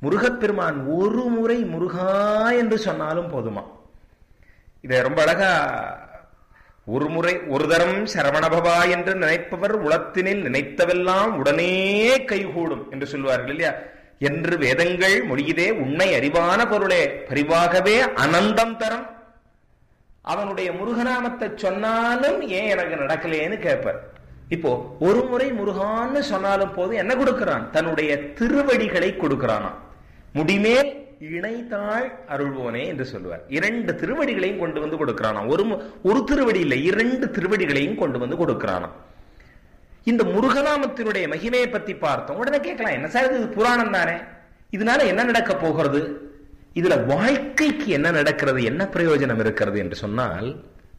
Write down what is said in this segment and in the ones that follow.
முருகப்பெருமான் ஒரு முறை முருகா என்று சொன்னாலும் போதுமா இதை ரொம்ப அழகா ஒரு முறை ஒரு தரம் சரவணபவா என்று நினைப்பவர் உளத்தினில் நினைத்தவெல்லாம் உடனே கைகூடும் என்று சொல்வார்கள் இல்லையா என்று வேதங்கள் மொழியுதே உண்மை அறிவான பொருளே பரிவாகவே அனந்தம் தரம் அவனுடைய முருகநாமத்தை சொன்னாலும் ஏன் எனக்கு நடக்கலையேன்னு கேட்பார் இப்போ ஒரு முறை முருகான்னு சொன்னாலும் போது என்ன கொடுக்கிறான் தன்னுடைய திருவடிகளை கொடுக்கிறானா முடிமேல் இணைத்தாள் அருள்வோனே என்று சொல்லுவார் இரண்டு திருவடிகளையும் கொண்டு வந்து கொடுக்கிறானா ஒரு மு- ஒரு திருவடி இல்லை இரண்டு திருவடிகளையும் கொண்டு வந்து கொடுக்கிறானா இந்த முருகநாமத்தினுடைய மகிமையை பத்தி பார்த்தோம் உடனே கேட்கலாம் என்ன சார் இது புராணம் தானே இதனால என்ன நடக்க போகிறது இதுல வாழ்க்கைக்கு என்ன நடக்கிறது என்ன பிரயோஜனம் இருக்கிறது என்று சொன்னால்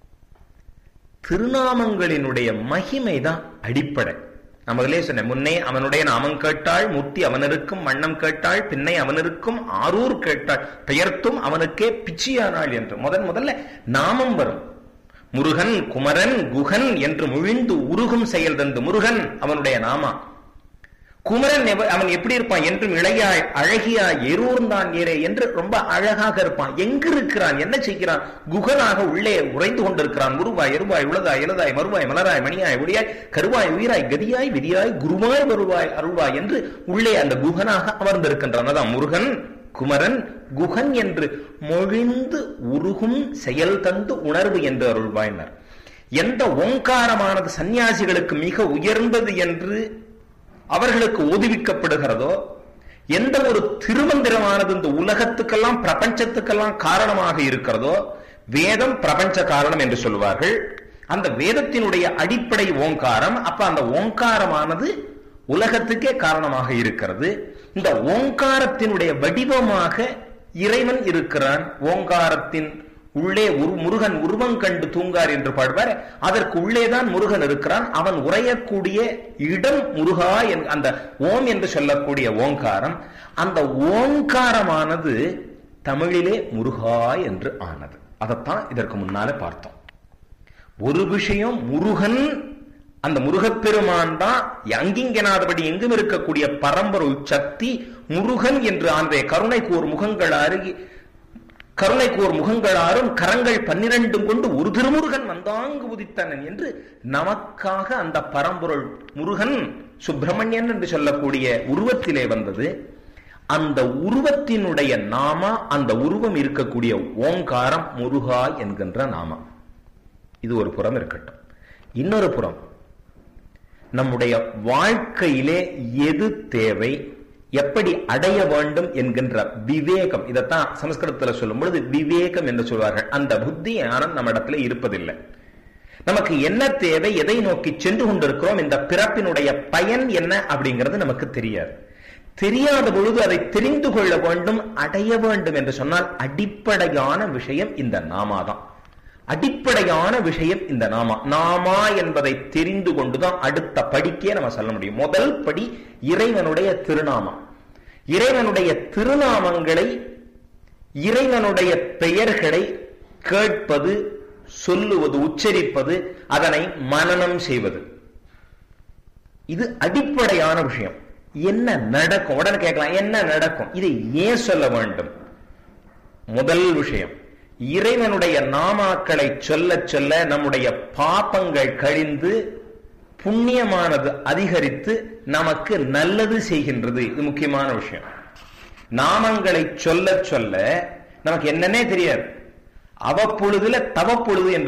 திருநாமங்களினுடைய மகிமை தான் அடிப்படை நான் முதலே சொன்னேன் முன்னே அவனுடைய நாமம் கேட்டாள் மூர்த்தி அவனிருக்கும் வண்ணம் கேட்டாள் பின்னை அவனிருக்கும் ஆரூர் கேட்டாள் பெயர்த்தும் அவனுக்கே பிச்சியானாள் என்று முதன் முதல்ல நாமம் வரும் முருகன் குமரன் குகன் என்று முழிந்து உருகும் செயல் தந்து முருகன் அவனுடைய நாமா குமரன் எவ- அவன் எப்படி இருப்பான் என்றும் இளையாய் அழகியாய் எரூர்ந்தான் ஏரே என்று ரொம்ப அழகாக இருப்பான் எங்கு இருக்கிறான் என்ன செய்கிறான் குகனாக உள்ளே உறைந்து கொண்டிருக்கிறான் குருவாய் எருவாய் உலதாய் இலதாய் மறுவாய் மலராய் மணியாய் ஒளியாய் கருவாய் உயிராய் கதியாய் விதியாய் குருவாய் வருவாய் அருள்வாய் என்று உள்ளே அந்த குகனாக அமர்ந்திருக்கின்றான் அதான் முருகன் குமரன் குகன் என்று மொழிந்து உருகும் செயல் தந்து உணர்வு என்று அருள்வாயினர் எந்த ஓங்காரமானது சந்நியாசிகளுக்கு மிக உயர்ந்தது என்று அவர்களுக்கு ஓதுவிக்கப்படுகிறதோ எந்த ஒரு திருமந்திரமானது இந்த உலகத்துக்கெல்லாம் பிரபஞ்சத்துக்கெல்லாம் காரணமாக இருக்கிறதோ வேதம் பிரபஞ்ச காரணம் என்று சொல்லுவார்கள் அந்த வேதத்தினுடைய அடிப்படை ஓங்காரம் அப்ப அந்த ஓங்காரமானது உலகத்துக்கே காரணமாக இருக்கிறது இந்த ஓங்காரத்தினுடைய வடிவமாக இறைவன் இருக்கிறான் ஓங்காரத்தின் உள்ளே ஒரு முருகன் உருவம் கண்டு தூங்கார் என்று பாடுவார் அதற்கு உள்ளேதான் முருகன் இருக்கிறான் அவன் உரையக்கூடிய இடம் முருகா என்- அந்த ஓம் என்று சொல்லக்கூடிய ஓங்காரம் அந்த ஓங்காரமானது தமிழிலே முருகா என்று ஆனது அதைத்தான் இதற்கு முன்னால பார்த்தோம் ஒரு விஷயம் முருகன் அந்த முருகப்பெருமான் தான் அங்கிங்கனாதபடி எங்கும் இருக்கக்கூடிய பரம்பொருள் சக்தி முருகன் என்று ஆனதே கருணைக்கு ஒரு முகங்கள் அருகி கருணைக்கு ஒரு முகங்களாரும் கரங்கள் பன்னிரண்டும் கொண்டு ஒரு திருமுருகன் வந்தாங்கு உதித்தனன் என்று நமக்காக அந்த பரம்பொருள் முருகன் சுப்பிரமணியன் என்று சொல்லக்கூடிய உருவத்திலே வந்தது அந்த உருவத்தினுடைய நாமா அந்த உருவம் இருக்கக்கூடிய ஓங்காரம் முருகா என்கின்ற நாமா இது ஒரு புறம் இருக்கட்டும் இன்னொரு புறம் நம்முடைய வாழ்க்கையிலே எது தேவை எப்படி அடைய வேண்டும் என்கின்ற விவேகம் இதைத்தான் சமஸ்கிருதத்துல சொல்லும் பொழுது விவேகம் என்று சொல்வார்கள் அந்த புத்தி ஞானம் நம்ம இடத்துல இருப்பதில்லை நமக்கு என்ன தேவை எதை நோக்கி சென்று கொண்டிருக்கிறோம் இந்த பிறப்பினுடைய பயன் என்ன அப்படிங்கிறது நமக்கு தெரியாது தெரியாத பொழுது அதை தெரிந்து கொள்ள வேண்டும் அடைய வேண்டும் என்று சொன்னால் அடிப்படையான விஷயம் இந்த நாமாதான் அடிப்படையான விஷயம் இந்த நாமா நாமா என்பதை தெரிந்து கொண்டுதான் அடுத்த படிக்கே நம்ம சொல்ல முடியும் முதல் படி இறைவனுடைய திருநாமம் இறைவனுடைய திருநாமங்களை இறைவனுடைய பெயர்களை கேட்பது சொல்லுவது உச்சரிப்பது அதனை மனனம் செய்வது இது அடிப்படையான விஷயம் என்ன நடக்கும் உடனே கேட்கலாம் என்ன நடக்கும் இதை ஏன் சொல்ல வேண்டும் முதல் விஷயம் இறைவனுடைய நாமாக்களை சொல்ல சொல்ல நம்முடைய பாப்பங்கள் கழிந்து புண்ணியமானது அதிகரித்து நமக்கு நல்லது செய்கின்றது இது முக்கியமான விஷயம் நாமங்களை சொல்ல சொல்ல நமக்கு என்னன்னே தெரியாது அவப்பொழுதுல தவப்பொழுது என்று